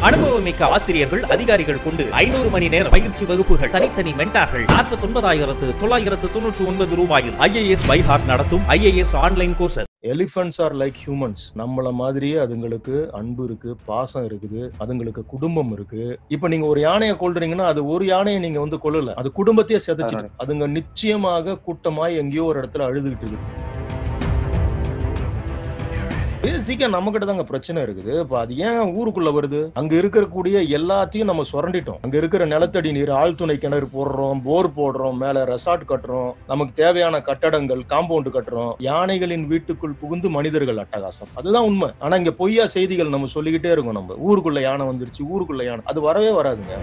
அனுபவமிக்க ஆசிரியர்கள் அதிகாரிகள் கொண்டு ஐநூறு மணி நேர பயிற்சி வகுப்புகள் தனித்தனி மென்டார்கள் நாற்பத்தி ஒன்பதாயிரத்து தொள்ளாயிரத்து தொன்னூற்றி ஒன்பது ரூபாயில் ஐஏஎஸ் பைஹார்ட் நடத்தும் IAS online course elephants are like humans நம்மள மாதிரியே அதுங்களுக்கு அன்பு இருக்கு பாசம் இருக்குது அதுங்களுக்கு குடும்பம் இருக்கு இப்ப நீங்க ஒரு யானையை கொல்றீங்கன்னா அது ஒரு யானையை நீங்க வந்து கொல்லல அது குடும்பத்தையே செதைச்சிட்டு அதுங்க நிச்சயமாக கூட்டமாய் எங்கேயோ ஒரு இடத்துல அழுதுகிட்டு இருக்குது பேசிக்கா நம்ம கிட்ட தாங்க பிரச்சனை இருக்குது இப்ப அது ஏன் ஊருக்குள்ள வருது அங்க இருக்கக்கூடிய எல்லாத்தையும் நம்ம சுரண்டிட்டோம் அங்க இருக்கிற நிலத்தடி நீர் ஆழ்துணை கிணறு போடுறோம் போர் போடுறோம் மேல ரெசார்ட் கட்டுறோம் நமக்கு தேவையான கட்டடங்கள் காம்பவுண்ட் கட்டுறோம் யானைகளின் வீட்டுக்குள் புகுந்து மனிதர்கள் அட்டகாசம் அதுதான் உண்மை ஆனா இங்க பொய்யா செய்திகள் நம்ம சொல்லிக்கிட்டே இருக்கோம் நம்ம ஊருக்குள்ள யானை வந்துருச்சு ஊருக்குள்ள யானை அது வரவே வராதுங்க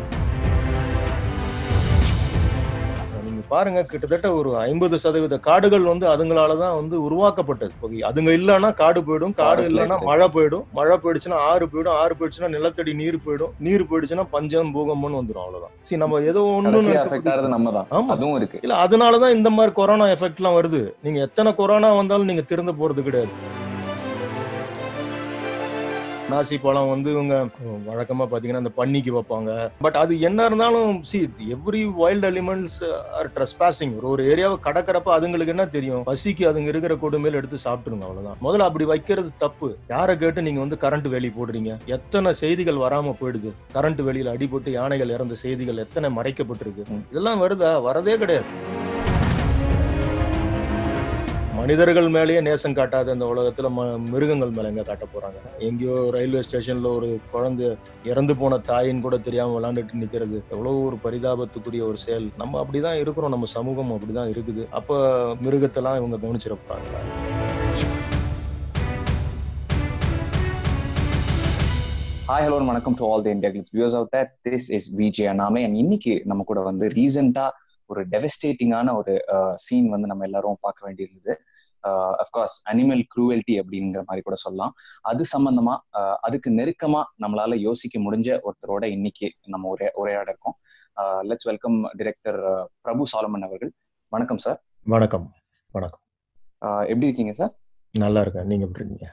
நீங்க பாருங்க கிட்டத்தட்ட ஒரு ஐம்பது சதவீத காடுகள் வந்து அதுங்களாலதான் வந்து உருவாக்கப்பட்டது இப்ப அதுங்க இல்லைன்னா காடு போயிடும் காடு Forest இல்லைன்னா life மழை போயிடும் மழை போயிடுச்சுன்னா ஆறு போயிடும் ஆறு போயிடுச்சுன்னா நிலத்தடி நீர் போயிடும் நீர் போயிடுச்சுன்னா பஞ்சம் பூகம்பம்னு வந்துடும் அவ்வளவுதான் சரி நம்ம ஏதோ கடைசியா ஒண்ணு அஃபெக்ட் ஆறது நம்ம தான் ஆமா அதுவும் இருக்கு இல்ல அதனாலதான் இந்த மாதிரி கொரோனா எஃபெக்ட் எல்லாம் வருது நீங்க எத்தனை கொரோனா வந்தாலும் நீங்க திறந்து போறது கிடையாது நாசி பழம் வந்து இவங்க வழக்கமா பாத்தீங்கன்னா இந்த பன்னிக்கு வைப்பாங்க பட் அது என்ன இருந்தாலும் see every wild elements are trespassing ஒரு ஒரு ஏரியாவை கடக்கிறப்ப அதுங்களுக்கு என்ன தெரியும் பசிக்கு அதுங்க இருக்கிற கொடுமையில எடுத்து சாப்பிட்டுருங்க அவ்வளவுதான் முதல்ல அப்படி வைக்கிறது தப்பு யாரை கேட்டு நீங்க வந்து கரண்ட் வேலி போடுறீங்க எத்தனை செய்திகள் வராம போயிடுது கரண்ட் வேலியில அடிபட்டு யானைகள் இறந்த செய்திகள் எத்தனை மறைக்கப்பட்டிருக்கு இதெல்லாம் வருதா வரதே கிடையாது மனிதர்கள் மேலேயே நேசம் காட்டாத இந்த உலகத்துல ம- மிருகங்கள் மேல எங்க காட்ட போறாங்க எங்கேயோ ரயில்வே ஸ்டேஷன்ல ஒரு குழந்தை இறந்து போன தாயின்னு கூட தெரியாம விளையாண்டுட்டு நிக்கிறது எவ்வளவு ஒரு பரிதாபத்துக்குரிய ஒரு செயல் நம்ம அப்படிதான் இருக்கிறோம் நம்ம சமூகம் அப்படிதான் இருக்குது அப்ப மிருகத்தெல்லாம் இவங்க கவனிச்சிட போறாங்களா ஹாய் ஹலோ வணக்கம் to all the India clips views out that this is Vijay அண்ணாமே அண்ட் இன்னைக்கு நம்ம கூட வந்து ரீசெண்டா ஒரு டெவஸ்டேட்டிங்கான ஒரு சீன் வந்து நம்ம எல்லாரும் பார்க்க வேண்டியிருந்தது அஃப்கோர்ஸ் அனிமல் க்ரூவல்ட்டி அப்படிங்கிற மாதிரி கூட சொல்லலாம் அது சம்பந்தமா uh, அதுக்கு நெருக்கமா நம்மளால யோசிக்க முடிஞ்ச ஒருத்தரோட இன்னைக்கு நம்ம உரையா உரையாட இருக்கோம் let's welcome director Prabhu Solomon அவர்கள் வணக்கம் சார் வணக்கம் வணக்கம் எப்படி இருக்கீங்க சார் நல்லா இருக்கேன் நீங்க எப்படி இருக்கீங்க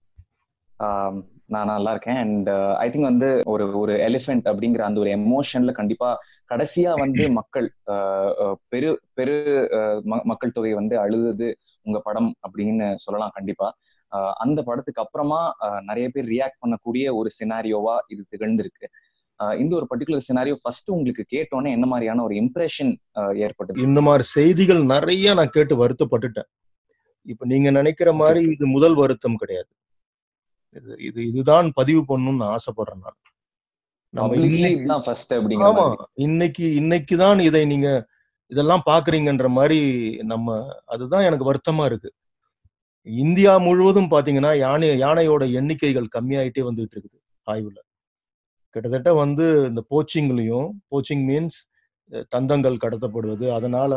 ஆம், நான் நல்லா இருக்கேன் அண்ட் ஐ திங்க் வந்து ஒரு ஒரு எலிஃபென்ட் அப்படிங்கிற அந்த ஒரு எமோஷன்ல கண்டிப்பா கடைசியா வந்து மக்கள் ஆஹ், ஆஹ், பெரு பெரு ஆஹ், ம- மக்கள் தொகை வந்து அழுது உங்க படம் அப்படின்னு சொல்லலாம் கண்டிப்பா ஆஹ், அந்த படத்துக்கு அப்புறமா ஆஹ், நிறைய பேர் ரியாக்ட் பண்ணக்கூடிய ஒரு சினாரியோவா இது திகழ்ந்திருக்கு ஆஹ், இந்த ஒரு பர்டிகுலர் சினாரியோ ஃபர்ஸ்ட் உங்களுக்கு கேட்டோன்னே என்ன மாதிரியான ஒரு இம்ப்ரெஷன் ஏற்பட்டது இந்த மாதிரி செய்திகள் நிறைய நான் கேட்டு வருத்தப்பட்டுட்டேன் இப்ப நீங்க நினைக்கிற மாதிரி இது முதல் வருத்தம் கிடையாது இது இது இதுதான் பதிவு பண்ணணும்னு நான் ஆசைப்படுறேன் நான் நம்ம பப்ளிக்லி இன்னைக்கு- இதுதான் ஃபர்ஸ்ட் அப்படிங்கிற ஆமா மாதிரி இன்னைக்கு இன்னைக்கு தான் இதை நீங்க இதெல்லாம் பாக்குறீங்கன்ற மாதிரி நம்ம அதுதான் எனக்கு வருத்தமா இருக்கு இந்தியா முழுவதும் பாத்தீங்கன்னா யானை யானையோட எண்ணிக்கைகள் கம்மியாயிட்டே வந்துட்டு இருக்குது ஆய்வுல கிட்டத்தட்ட வந்து இந்த போச்சிங்லயும் போச்சிங் மீன்ஸ் தந்தங்கள் கடத்தப்படுவது அதனால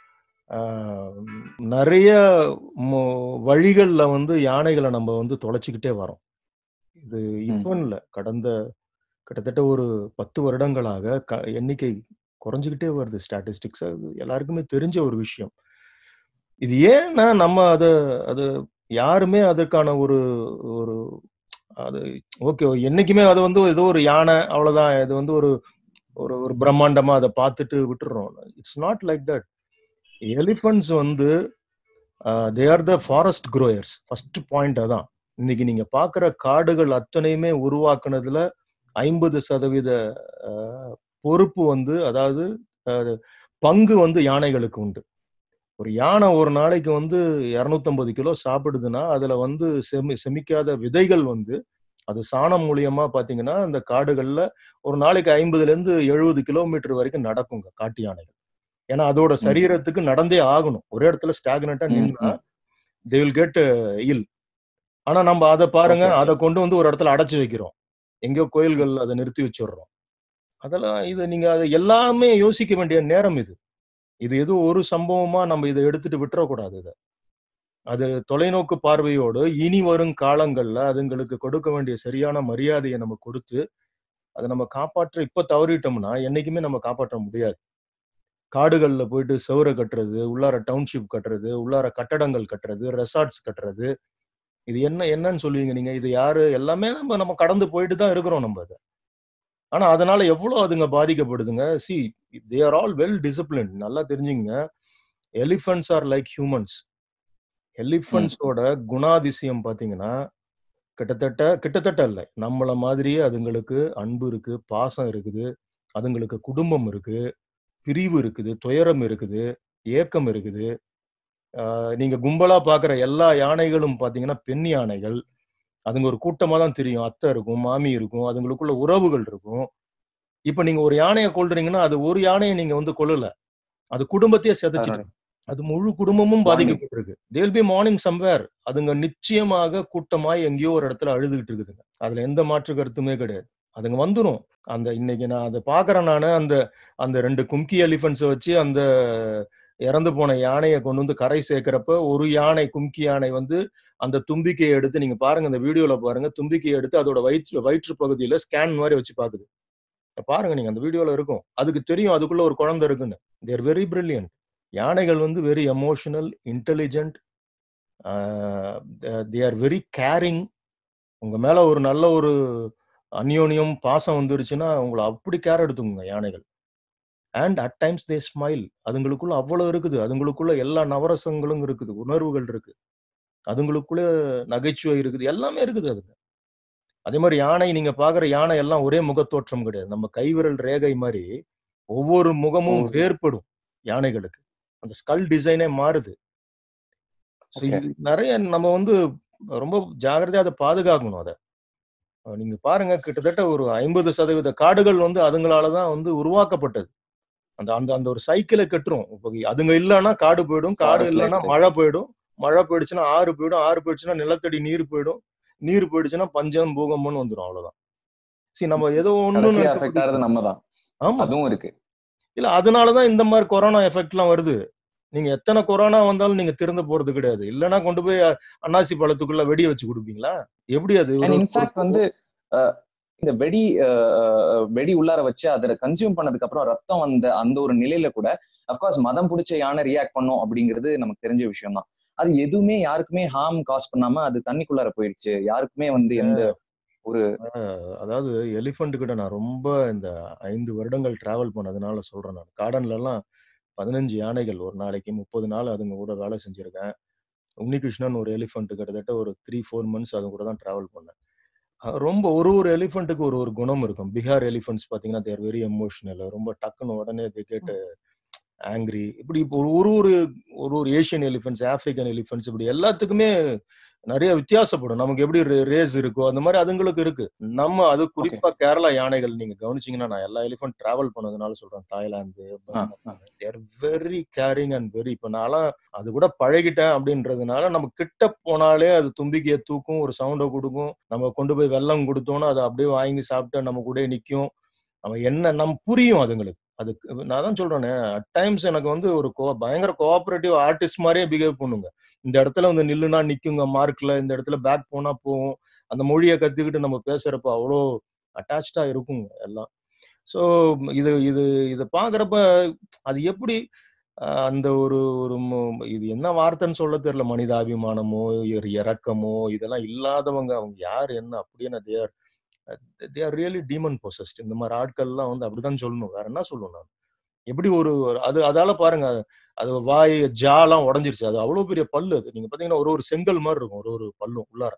ஆஹ், நிறைய மொ- வழிகள்ல வந்து யானைகளை நம்ம வந்து தொலைச்சிக்கிட்டே வரோம் இது இப்போ இல்ல கடந்த கிட்டத்தட்ட ஒரு பத்து வருடங்களாக க எண்ணிக்கை குறைஞ்சிக்கிட்டே வருது ஸ்டாட்டிஸ்டிக்ஸ் அது எல்லாருக்குமே தெரிஞ்ச ஒரு விஷயம் இது ஏன்னா நம்ம அதை அது யாருமே அதற்கான ஒரு ஒரு அது ஓகே என்னைக்குமே அது வந்து ஏதோ ஒரு யானை அவ்வளவுதான் இது வந்து ஒரு ஒரு ஒரு பிரம்மாண்டமா அதை பார்த்துட்டு விட்டுறோம் it's not like that elephants வந்து they are the forest growers first point அதான் இன்னைக்கு நீங்க பாக்குற காடுகள் அத்தனையுமே உருவாக்குனதுல ஐம்பது சதவீத அஹ், பொறுப்பு வந்து அதாவது அஹ், பங்கு வந்து யானைகளுக்கு உண்டு ஒரு யானை ஒரு நாளைக்கு வந்து 250 கிலோ சாப்பிடுதுன்னா அதுல வந்து செமி செமிக்காத விதைகள் வந்து அது சாணம் மூலியமா பாத்தீங்கன்னா இந்த காடுகள்ல ஒரு நாளைக்கு ஐம்பதுல இருந்து எழுபது கிலோமீட்டர் வரைக்கும் நடக்குங்க காட்டு யானைகள் ஏன்னா அதோட ம். சரீரத்துக்கு நடந்தே ஆகணும் ஒரே இடத்துல ஸ்டாக்னட்டா ம், நின்னா ம். தே வில் கெட் இல் ஆனா நம்ம அதை பாருங்க Okay. அதை கொண்டு வந்து ஒரு இடத்துல அடைச்சு வைக்கிறோம் எங்கேயோ கோயில்கள் அதை நிறுத்தி வச்சிடுறோம் அதெல்லாம் இது நீங்க அதை எல்லாமே யோசிக்க வேண்டிய நேரம் இது இது ஏதோ ஒரு சம்பவமா நம்ம இதை எடுத்துட்டு விட்டுறக்கூடாது இதை அது தொலைநோக்கு பார்வையோடு இனி வரும் காலங்கள்ல அதுங்களுக்கு கொடுக்க வேண்டிய சரியான மரியாதையை நம்ம கொடுத்து அதை நம்ம காப்பாற்ற இப்ப தவறிட்டோம்னா என்னைக்குமே நம்ம காப்பாற்ற முடியாது காடுகள்ல போயிட்டு செவரை கட்டுறது உள்ளார டவுன்ஷிப் கட்டுறது உள்ளார கட்டடங்கள் கட்டுறது ரெசார்ட்ஸ் கட்டுறது இது என்ன என்னன்னு சொல்லுவீங்க நீங்க இது யாரு எல்லாமே நம்ம நம்ம கடந்து போயிட்டு தான் இருக்கிறோம் நம்ம அதை ஆனா அதனால எவ்வளவு அதுங்க பாதிக்கப்படுதுங்க see they are all well discipline நல்லா தெரிஞ்சுங்க எலிஃபண்ட்ஸ் ஆர் லைக் ஹியூமன்ஸ் எலிஃபண்ட்ஸோட குணாதிசயம் பாத்தீங்கன்னா கிட்டத்தட்ட கிட்டத்தட்ட இல்லை நம்மள மாதிரியே அதுங்களுக்கு அன்பு இருக்கு பாசம் இருக்குது அதுங்களுக்கு குடும்பம் இருக்கு பிரிவு இருக்குது துயரம் இருக்குது ஏக்கம் இருக்குது ஆஹ் நீங்க கும்பலா பாக்குற எல்லா யானைகளும் பாத்தீங்கன்னா பெண் யானைகள் அதுங்க ஒரு கூட்டமா தான் தெரியும் அத்தை இருக்கும் மாமி இருக்கும் அதுங்களுக்குள்ள உறவுகள் இருக்கும் இப்ப நீங்க ஒரு யானையை கொல்றீங்கன்னா அது ஒரு யானையை நீங்க வந்து கொல்லல அது குடும்பத்தையே செதைச்சிட்டு அது முழு குடும்பமும் பாதிக்கப்பட்டிருக்கு தேல் பி மார்னிங் சம்வேர் அதுங்க நிச்சயமாக கூட்டமாய் எங்கேயோ ஒரு இடத்துல அழுதுகிட்டு இருக்குதுங்க அதுல எந்த மாற்று கருத்துமே கிடையாது அதுங்க வந்துரும் அந்த இன்னைக்கு நான் அதை பாக்குறேன் நானு அந்த அந்த ரெண்டு கும்கி எலிஃபென்ட்ஸை வச்சு அந்த இறந்து போன யானையை கொண்டு வந்து கரை சேர்க்கிறப்ப ஒரு யானை கும்கி யானை வந்து அந்த தும்பிக்கையை எடுத்து நீங்க பாருங்க அந்த வீடியோல பாருங்க தும்பிக்கையை எடுத்து அதோட வயிற்று வயிற்று பகுதியில ஸ்கேன் மாதிரி வச்சு பாக்குது பாருங்க நீங்க அந்த வீடியோல இருக்கும் அதுக்கு தெரியும் அதுக்குள்ள ஒரு குழந்தை இருக்குன்னு தேர் வெரி பிரில்லியன்ட் யானைகள் வந்து very emotional intelligent they are very caring உங்க மேல ஒரு நல்ல ஒரு அந்யோன்யம் பாசம் வந்துருச்சுன்னா உங்களை அப்படி கேர் எடுத்துங்க யானைகள் and at times they smile அதுங்களுக்குள்ள அவ்வளவு இருக்குது அதுங்களுக்குள்ள எல்லா நவரசங்களும் இருக்குது உணர்வுகள் இருக்கு அதுங்களுக்குள்ள நகைச்சுவை இருக்குது எல்லாமே இருக்குது அதுங்க அதே மாதிரி யானை நீங்க பாக்குற யானை எல்லாம் ஒரே முகத்தோற்றம் கிடையாது நம்ம கைவிரல் ரேகை மாதிரி ஒவ்வொரு முகமும் ஓ. வேறுபடும் யானைகளுக்கு அந்த ஸ்கல் டிசைனே மாறுது So Okay. இது நிறைய நம்ம வந்து ரொம்ப ஜாகிரதையா அதை பாதுகாக்கணும் அதை அஹ் நீங்க பாருங்க கிட்டத்தட்ட ஒரு ஐம்பது சதவீத காடுகள் வந்து அதுங்களாலதான் வந்து உருவாக்கப்பட்டது அந்த அந்த அந்த ஒரு சைக்கிளை கட்டுரும் இப்போ அதுங்க இல்லைன்னா காடு போயிடும் காடு Forest இல்லைன்னா life மழை போயிடும் மழை போயிடுச்சுன்னா ஆறு போயிடும் ஆறு போயிடுச்சுன்னா நிலத்தடி நீர் போயிடும் நீர் போயிடுச்சுன்னா பஞ்சம் பூகம்பம்னு வந்துடும் அவ்வளவுதான் சரி நம்ம ஏதோ கடைசியா அஃபெக்ட் ஒண்ணு ஆறது நம்ம தான் ஆமா அதுவும் இருக்கு இல்ல அதனாலதான் இந்த மாதிரி கொரோனா எஃபெக்ட் எல்லாம் வருது நீங்க எத்தனை கொரோனா வந்தாலும் நீங்க திறந்து போறது கிடையாது இல்லைன்னா கொண்டு போய் அ- அன்னாசி பழத்துக்குள்ள வெடிய வச்சு கொடுப்பீங்களா எப்படி அது அண்ட் ஒரு- இன்ஃபேக்ட் வந்து அஹ், இந்த வெடி அஹ், அஹ், வெடி உள்ளார வச்சு அதை கன்சியூம் பண்ணதுக்கு அப்புறம் ரத்தம் வந்த அந்த ஒரு நிலையில கூட அப்கோர்ஸ் மதம் பிடிச்ச யானை ரியாக்ட் பண்ணும் அப்படிங்கிறது நமக்கு தெரிஞ்ச விஷயம் தான் அது எதுவுமே யாருக்குமே ஹார்ம் காஸ் பண்ணாம அது தண்ணிக்குள்ளார போயிடுச்சு யாருக்குமே வந்து எந்த ஒரு அஹ் அதாவது எலிஃபண்ட் கிட்ட நான் ரொம்ப இந்த ஐந்து வருடங்கள் டிராவல் பண்ணதுனால சொல்றேன் நான் கார்டன்ல எல்லாம் பதினஞ்சு யானைகள் ஒரு நாளைக்கு முப்பது நாள் அதுங்க கூட வேலை செஞ்சிருக்கேன் உன்னிகிருஷ்ணன் ஒரு எலிஃபண்ட் கிட்டத்தட்ட ஒரு த்ரீ ஃபோர் மந்த்ஸ் அது கூட தான் டிராவல் பண்ணேன் அஹ் ரொம்ப ஒரு ஒரு எலிஃபண்ட்டுக்கு ஒரு ஒரு குணம் இருக்கும் பீகார் எலிஃபண்ட்ஸ் பாத்தீங்கன்னா தேர் வெரி எமோஷனல் ரொம்ப டக்குன்னு உடனே they கேட்டு ஆங்கிரி இப்படி இப்போ ஒரு ஒரு ஒரு ஒரு ஒரு ஏஷியன் எலிஃபென்ட்ஸ் ஆப்பிரிக்கன் எலிஃபென்ட்ஸ் இப்படி எல்லாத்துக்குமே நிறைய வித்தியாசப்படும் நமக்கு எப்படி ரேஸ் இருக்கோ அந்த மாதிரி அதுங்களுக்கு இருக்கு நம்ம அது குறிப்பா கேரளா யானைகள் நீங்க கவனிச்சீங்கன்னா நான் எல்லா எலிஃபென்ட் டிராவல் பண்ணதுனால சொல்றேன் Thailand there very caring and very இப்ப நான்லாம் அது கூட பழகிட்டேன் அப்படின்றதுனால நம்ம கிட்ட போனாலே அது தும்பிக்கையை தூக்கும் ஒரு சவுண்டை கொடுக்கும் நம்ம கொண்டு போய் வெள்ளம் கொடுத்தோம்னா அதை அப்படியே வாங்கி சாப்பிட்டு நம்ம கூட நிக்கும் நம்ம என்ன நம்ம புரியும் அதுங்களுக்கு அதுக்கு நான் தான் சொல்றேனே அட் டைம்ஸ் எனக்கு வந்து ஒரு கோ பயங்கர கோஆபரேட்டிவ் ஆர்டிஸ்ட் மாதிரியே பிஹேவ் பண்ணுங்க இந்த இடத்துல வந்து நில்லுனா நிக்குங்க மார்க்ல இந்த இடத்துல பேக் போனா போகும் அந்த மொழியை கத்துக்கிட்டு நம்ம பேசுறப்ப அவ்வளோ அட்டாச்சா இருக்குங்க எல்லாம் ஸோ இது இது இதை பாக்குறப்ப அது எப்படி ஆஹ் அந்த ஒரு ஒரு மு- இது என்ன வார்த்தைன்னு சொல்ல தெரியல மனிதாபிமானமோ இர- இரக்கமோ இதெல்லாம் இல்லாதவங்க அவங்க யார் என்ன அப்படின்னு there they are really demon possessed இந்த மாதிரி ஆட்கள்லாம் வந்து அப்படிதான் சொல்லணும் வேற என்ன சொல்லணும் நான் எப்படி ஒரு ஒரு- அது அதால பாருங்க அது வாய் ஜாலாம் உடஞ்சிருச்சு அது அவ்வளவு பெரிய பல்லு அது நீங்க பாத்தீங்கன்னா ஒரு ஒரு செங்கல் மாதிரி இருக்கும் ஒரு ஒரு பல்லும் உள்ளார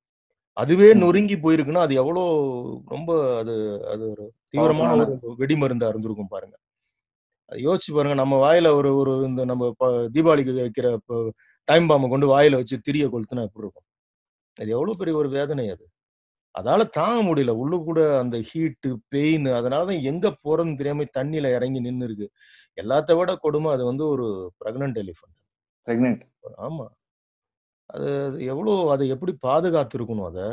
அதுவே ம். நொறுங்கி போயிருக்குன்னா அது எவ்வளோ ரொம்ப அது அது ஒரு தீவிரமான Powerful-ஆன- ஒரு வெடிமருந்தா இருந்திருக்கும் பாருங்க அது யோசிச்சு பாருங்க நம்ம வாயில ஒரு ஒரு இந்த நம்ம ப- தீபாவளிக்கு வைக்கிற டைம் பாம்பை கொண்டு வாயில வச்சு திரிய கொளுத்துனா எப்படி இருக்கும் அது எவ்வளவு பெரிய ஒரு வேதனை அது அதால தாங்க முடியல உள்ளு கூட அந்த ஹீட்டு பெயின் அதனாலதான் எங்க போறதுன்னு தெரியாம தண்ணியில இறங்கி நின்னு இருக்கு எல்லாத்த விட கொடுமை அது வந்து ஒரு பிரெக்னன்ட் எலிஃபண்ட் பிரெக்னென்ட் ஆமா அது அது எவ்வளோ அதை எப்படி பாதுகாத்துருக்கணும் அதை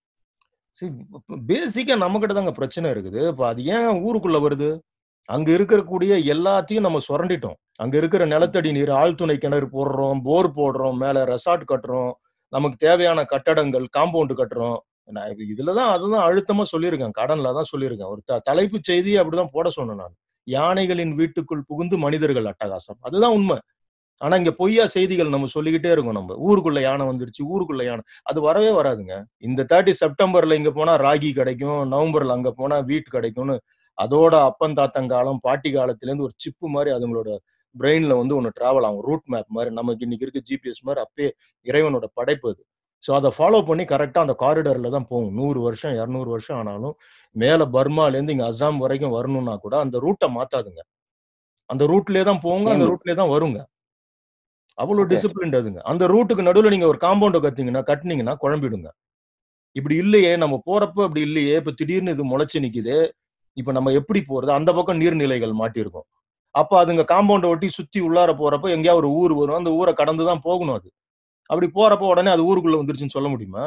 சரி பேசிக்கா நம்ம கிட்ட தாங்க பிரச்சனை இருக்குது இப்ப அது ஏன் ஊருக்குள்ள வருது அங்க இருக்கக்கூடிய எல்லாத்தையும் நம்ம சுரண்டிட்டோம் அங்க இருக்கிற நிலத்தடி நீர் ஆழ்துணை கிணறு போடுறோம் போர் போடுறோம் மேல ரெசார்ட் கட்டுறோம் நமக்கு தேவையான கட்டடங்கள் காம்பவுண்ட் கட்டுறோம் நான் இப்ப இதுலதான் அதுதான் அழுத்தமா சொல்லியிருக்கேன் கடன்ல தான் சொல்லியிருக்கேன் ஒரு த- தலைப்புச் செய்தியை அப்படிதான் போட சொன்னேன் நான் யானைகளின் வீட்டுக்குள் புகுந்து மனிதர்கள் அட்டகாசம் அதுதான் உண்மை ஆனா இங்க பொய்யா செய்திகள் நம்ம சொல்லிக்கிட்டே இருக்கோம் நம்ம ஊருக்குள்ள யானை வந்துருச்சு ஊருக்குள்ள யானை அது வரவே வராதுங்க இந்த தேர்ட்டி செப்டம்பர்ல இங்க போனா ராகி கிடைக்கும் நவம்பர்ல அங்க போனா வீட் கிடைக்கும்னு அதோட அப்பன் தாத்தன் காலம் பாட்டி காலத்துல இருந்து ஒரு சிப்பு மாதிரி அதுங்களோட பிரெயின்ல வந்து ஒன்று டிராவல் ஆகும் ரூட் மேப் மாதிரி நமக்கு இன்னைக்கு இருக்க ஜிபிஎஸ் மாதிரி அப்பயே இறைவனோட படைப்பு அது ஸோ அதை ஃபாலோ பண்ணி கரெக்டாக அந்த காரிடர்ல தான் போகும் நூறு வருஷம் இரநூறு வருஷம் ஆனாலும் மேல பர்மாலேருந்து இங்க அசாம் வரைக்கும் வரணும்னா கூட அந்த ரூட்டை மாத்தாதுங்க அந்த ரூட்லயே தான் போங்க அந்த Same. ரூட்லயே தான் வருங்க அவ்வளவு Okay. டிசிப்ளின் அதுங்க அந்த ரூட்டுக்கு நடுவுல நீங்க ஒரு காம்பவுண்ட் கத்தீங்கன்னா கட்டினீங்கன்னா குழம்பிடுங்க இப்படி இல்லையே நம்ம போறப்ப அப்படி இல்லையே இப்ப திடீர்னு இது முளைச்சு நிக்குது இப்ப நம்ம எப்படி போறது அந்த பக்கம் நீர்நிலைகள் மாட்டியிருக்கும் அப்ப அதுங்க காம்பவுண்டை ஒட்டி சுத்தி உள்ளார போறப்ப எங்கேயா ஒரு ஊர் வரும் அந்த ஊரை கடந்து தான் போகணும் அது அப்படி போறப்ப உடனே அது ஊருக்குள்ள வந்துருச்சுன்னு சொல்ல முடியுமா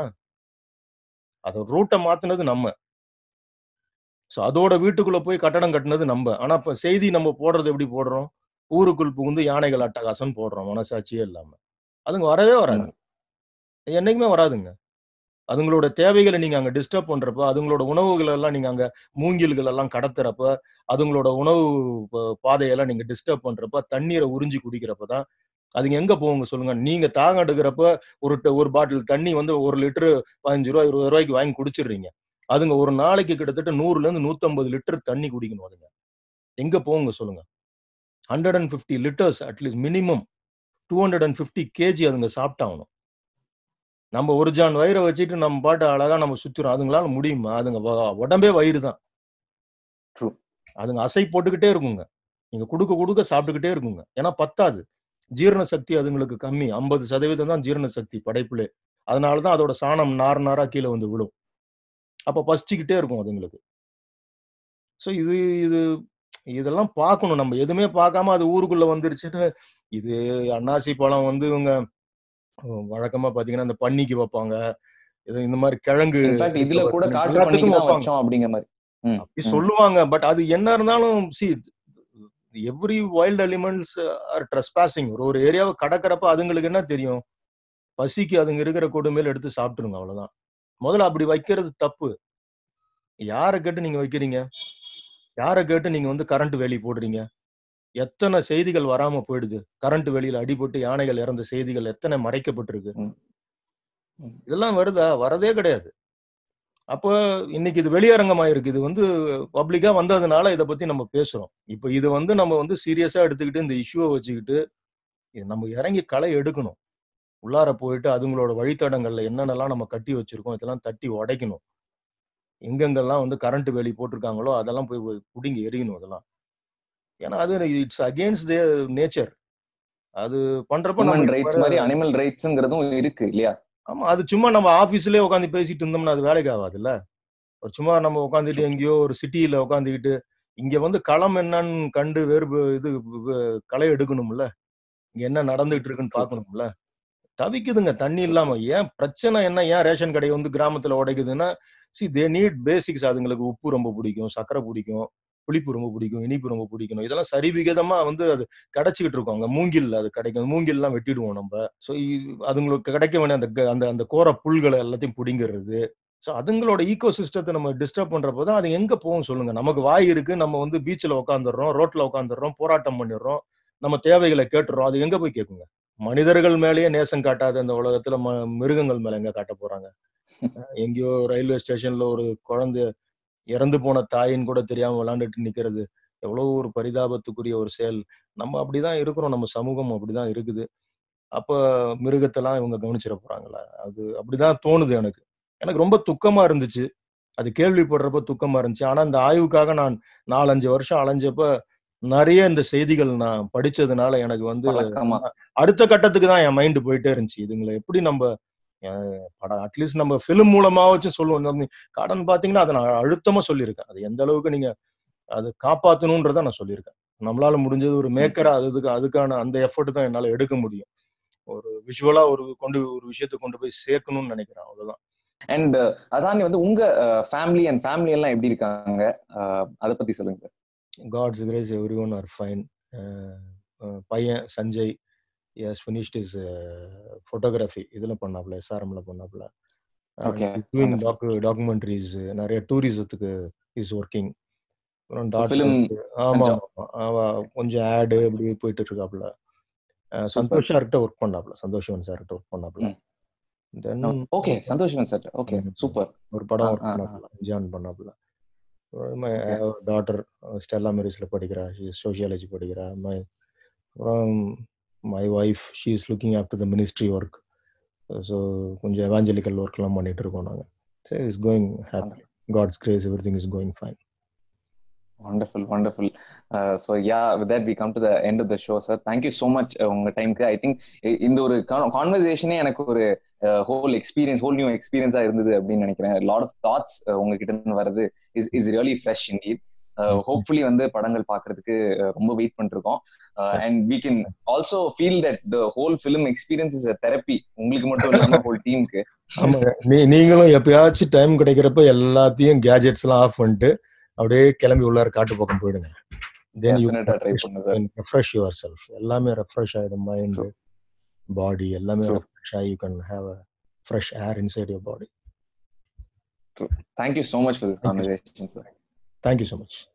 அது ரூட்டை மாத்துனது நம்ம ஸோ அதோட வீட்டுக்குள்ள போய் கட்டடம் கட்டினது நம்ம ஆனா இப்ப செய்தி நம்ம போடுறது எப்படி போடுறோம் ஊருக்குள் புகுந்து யானைகள் அட்டகாசம் போடுறோம் மனசாட்சியே இல்லாம அதுங்க வரவே வராது என்னைக்குமே வராதுங்க அதுங்களோட தேவைகளை நீங்க அங்க டிஸ்டர்ப் பண்றப்ப அதுங்களோட உணவுகள் எல்லாம் நீங்க அங்க மூங்கில்கள் எல்லாம் கடத்துறப்ப அதுங்களோட உணவு ப- பாதையெல்லாம் நீங்க டிஸ்டர்ப் பண்றப்ப தண்ணீரை உறிஞ்சி குடிக்கிறப்ப தான் அதுங்க எங்க போகுங்க சொல்லுங்க நீங்க தாகம் எடுக்கிறப்ப ஒரு ட- ஒரு பாட்டில் தண்ணி வந்து ஒரு லிட்டரு பதினஞ்சு ரூபாய் இருபது ரூபாய்க்கு வாங்கி குடிச்சிடுறீங்க அதுங்க ஒரு நாளைக்கு கிட்டத்தட்ட நூறுல இருந்து நூத்தம்பது லிட்டர் தண்ணி குடிக்கணும் அதுங்க எங்க போகுங்க சொல்லுங்க hundred and fifty litres at least minimum two hundred and fifty KG அதுங்க சாப்பிட்டாகணும் நம்ம ஒரு ஜான் வயிறை வச்சுட்டு நம்ம பாட்டு அழகா நம்ம சுத்துறோம் அதுங்களால முடியுமா அதுங்க வ- உடம்பே வயிறு தான் True. அதுங்க அசை போட்டுக்கிட்டே இருக்குங்க நீங்க குடுக்க குடுக்க சாப்பிட்டுக்கிட்டே இருக்குங்க ஏன்னா பத்தாது ஜீரண சக்தி அதுங்களுக்கு கம்மி ஐம்பது சதவீதம் தான் ஜீரண சக்தி படைப்புல அதனாலதான் அதோட சாணம் நார் நாரா கீழே வந்து விழும் அப்ப பசிச்சுக்கிட்டே இருக்கும் அதுங்களுக்கு ஸோ இது இது இதெல்லாம் பார்க்கணும் நம்ம எதுவுமே பார்க்காம அது ஊருக்குள்ள வந்துருச்சுன்னு இது அன்னாசி பழம் வந்து இவங்க அஹ், வழக்கமா பாத்தீங்கன்னா இந்த பன்னிக்கு வைப்பாங்க இது இந்த மாதிரி கிழங்கு இன்ஃபேக்ட் இதுல கூட காட்டு எல்லாத்துக்கும் பண்ணிக்கு தான் வைப்பாங்க. வச்சோம் அப்படிங்கிற மாதிரி ம், அப்படி ம். சொல்லுவாங்க பட் அது என்ன இருந்தாலும் see every wild elements are trespassing ஒரு ஒரு ஏரியாவை கடக்கிறப்ப அதுங்களுக்கு என்ன தெரியும் பசிக்கு அதுங்க இருக்கிற கொடுமையில எடுத்து சாப்பிட்டுருங்க அவ்வளவுதான் முதல்ல அப்படி வைக்கிறது தப்பு யாரை கேட்டு நீங்க வைக்கிறீங்க யாரை கேட்டு நீங்க வந்து கரண்ட் வேலி போடுறீங்க எத்தனை செய்திகள் வராம போயிடுது கரண்ட் வெளியில அடிபட்டு யானைகள் இறந்த செய்திகள் எத்தனை மறைக்கப்பட்டிருக்கு ம். ம். இதெல்லாம் வருதா வரதே கிடையாது அப்போ இன்னைக்கு இது வெளியரங்கமா இருக்கு இது வந்து பப்ளிக்கா வந்ததுனால இதை பத்தி நம்ம பேசுறோம் இப்போ இது வந்து நம்ம வந்து சீரியஸா எடுத்துக்கிட்டு இந்த இஷ்யூவை வச்சுக்கிட்டு இது நம்ம இறங்கி களை எடுக்கணும் உள்ளார போயிட்டு அதுங்களோட வழித்தடங்கள்ல என்னென்னலாம் நம்ம கட்டி வச்சிருக்கோம் இதெல்லாம் தட்டி உடைக்கணும் எங்கெங்கெல்லாம் வந்து கரண்ட் வேலி போட்டிருக்காங்களோ அதெல்லாம் போய் போய் புடுங்கி எரியணும் அதெல்லாம் ஏன்னா அது இட்ஸ் அகேன்ஸ்ட் தே நேச்சர் அது பண்றப்ப ஹியூமன் நம்ம ரைட்ஸ் மாதிரி அனிமல் ரைட்ஸ்ங்கிறதும் இருக்கு இல்லையா ஆமா அது சும்மா நம்ம ஆபீஸ்லயே உட்காந்து பேசிட்டு இருந்தோம்னா அது வேலைக்கு ஆகாதுல்ல ஒரு சும்மா நம்ம உட்காந்துட்டு எங்கேயோ ஒரு சிட்டியில உட்காந்துக்கிட்டு இங்க வந்து களம் என்னன்னு கண்டு வேறு ப- இது வ- களை எடுக்கணும்ல இங்க என்ன நடந்துகிட்டு இருக்குன்னு பார்க்கணும்ல தவிக்குதுங்க தண்ணி இல்லாம ஏன் பிரச்சனை என்ன ஏன் ரேஷன் கடை வந்து கிராமத்துல உடைக்குதுன்னா சி தே நீட் பேசிக்ஸ் அதுங்களுக்கு உப்பு ரொம்ப பிடிக்கும் சர்க்கரை பிடிக்கும் புளிப்பு ரொம்ப பிடிக்கும் இனிப்பு ரொம்ப பிடிக்கணும் இதெல்லாம் சரிவிகிதமா வந்து அது கிடைச்சிக்கிட்டு இருக்கும் அங்க மூங்கில் அது கிடைக்கும் மூங்கில்லாம் வெட்டிடுவோம் நம்ம ஸோ அதுங்களுக்கு கிடைக்க வேண்டிய அந்த க- அந்த அந்த கோர புல்களை எல்லாத்தையும் பிடிங்கிறது ஸோ அதுங்களோட ஈகோ சிஸ்டத்தை நம்ம டிஸ்டர்ப் பண்றப்போ தான் அது எங்க போகும் சொல்லுங்க நமக்கு வாய் இருக்கு நம்ம வந்து பீச்சில் உட்காந்துடுறோம் ரோட்ல உட்காந்துடுறோம் போராட்டம் பண்ணிடுறோம் நம்ம தேவைகளை கேட்டுறோம் அது எங்க போய் கேட்குங்க மனிதர்கள் மேலேயே நேசம் காட்டாத இந்த உலகத்துல ம- மிருகங்கள் மேல எங்க காட்ட போறாங்க அஹ் எங்கேயோ ரயில்வே ஸ்டேஷன்ல ஒரு குழந்தை இறந்து போன தாயின்னு கூட தெரியாம விளையாண்டுட்டு நிக்கிறது எவ்வளவு ஒரு பரிதாபத்துக்குரிய ஒரு செயல் நம்ம அப்படிதான் இருக்கிறோம் நம்ம சமூகம் அப்படிதான் இருக்குது அப்ப மிருகத்தெல்லாம் இவங்க கவனிச்சிட போறாங்களா அது அப்படிதான் தோணுது எனக்கு எனக்கு ரொம்ப துக்கமா இருந்துச்சு அது கேள்விப்படுறப்ப துக்கமா இருந்துச்சு ஆனா இந்த ஆய்வுக்காக நான் நாலஞ்சு வருஷம் அலைஞ்சப்ப நிறைய இந்த செய்திகள் நான் படிச்சதுனால எனக்கு வந்து வழக்கமா அடுத்த கட்டத்துக்கு தான் என் மைண்ட் போயிட்டே இருந்துச்சு இதுங்களை எப்படி நம்ம அஹ், படம் அட்லீஸ்ட் நம்ம ஃபிலிம் மூலமா வச்சு சொல்லுவோம் நம்ம கடன் பாத்தீங்கன்னா அதை நான் அழுத்தமா சொல்லியிருக்கேன் அது எந்த அளவுக்கு நீங்க அது காப்பாத்தணும்ன்றத நான் சொல்லியிருக்கேன் நம்மளால முடிஞ்சது ஒரு மேக்கரா அதுக்கு அதுக்கான அந்த எஃபர்ட் தான் என்னால எடுக்க முடியும் ஒரு விஷுவலா ஒரு கொண்டு ஒரு விஷயத்தை கொண்டு போய் சேர்க்கணும்னு நினைக்கிறேன் அவ்வளவுதான் அண்ட் அதான் வந்து உங்க ஃபேமிலி அண்ட் ஃபேமிலி எல்லாம் எப்படி இருக்காங்க அஹ், அத பத்தி சொல்லுங்க sir God's grace every one are fine பையன் Sanjay is finished is photography இதில் பண்ணாப்புல எஸ்ஆர்எம்ல பண்ணாப்புல Okay, doing wonderful. Docu documentaries நிறைய டூரிசத்துக்கு இஸ் ஒர்க்கிங் அப்புறம் So, film டாக்டர் ஆமா job. ஆமா அவ கொஞ்சம் ஆடு இப்படி போயிட்டு இருக்காப்புல சந்தோஷ் சார்கிட்ட ஒர்க் பண்ணாப்ல சந்தோஷவன் சார்கிட்ட ஒர்க் பண்ணாப்ல ம். தென் ஓகே சந்தோஷம் சார் ஓகே ம். சூப்பர் ஒரு படம் ஆ, ஒர்க் ஆ, ஆ. பண்ணாப்ல ஜாயின் பண்ணாப்ல Okay. டாட்டர் ஸ்டெல்லா மெரிஸ்ல படிக்கிறா சோஷியாலஜி படிக்கிறா மை அப்புறம் my wife she is looking after the ministry work so கொஞ்சம் எவாஞ்சலிக்கல் ஒர்க்லாம் பண்ணிட்டு இருக்கோம் நாங்கள் சரி is going happy God's grace every thing is going fine wonderful wonderful so ya with that we come to the end of the show sir thank you so much உங்க டைம்க்கு I think இந்த ஒரு கான்வர்சேஷனே எனக்கு ஒரு ஹோல் எக்ஸ்பீரியன்ஸ் ஹோல் நியூ எக்ஸ்பீரியன்ஸா இருந்தது அப்படின்னு நினைக்கிறேன் லாட் ஆஃப் தாட்ஸ் உங்ககிட்ட இருந்து வருது is is really fresh indeed hopefully வந்து படங்கள் பாக்குறதுக்கு uh, ரொம்ப வெயிட் பண்ணிருக்கோம் and we can also feel that the whole film experience is therapy உங்களுக்கு மட்டும் இல்லாம ஹோல் டீமுக்கு ஆமாங்க நீ நீங்களும் எப்பயாச்சும் டைம் கிடைக்கிறப்ப எல்லாத்தையும் கேஜெட்ஸ் எல்லாம் ஆஃப் பண்ணிட்டு அப்படியே கிளம்பி உள்ளார காட்டு பக்கம் போயிடுங்க தென் யூ Definitely try பண்ணுங்க sir. ரெஃப்ரெஷ் யுவர் செல்ஃப் எல்லாமே ரெஃப்ரெஷ் ஆயிடும் மைண்ட் True. பாடி எல்லாமே True. ரெஃப்ரெஷ் ஆகி you can have a fresh air inside your body thank you so much for this Thank you. Conversation sir thank you so much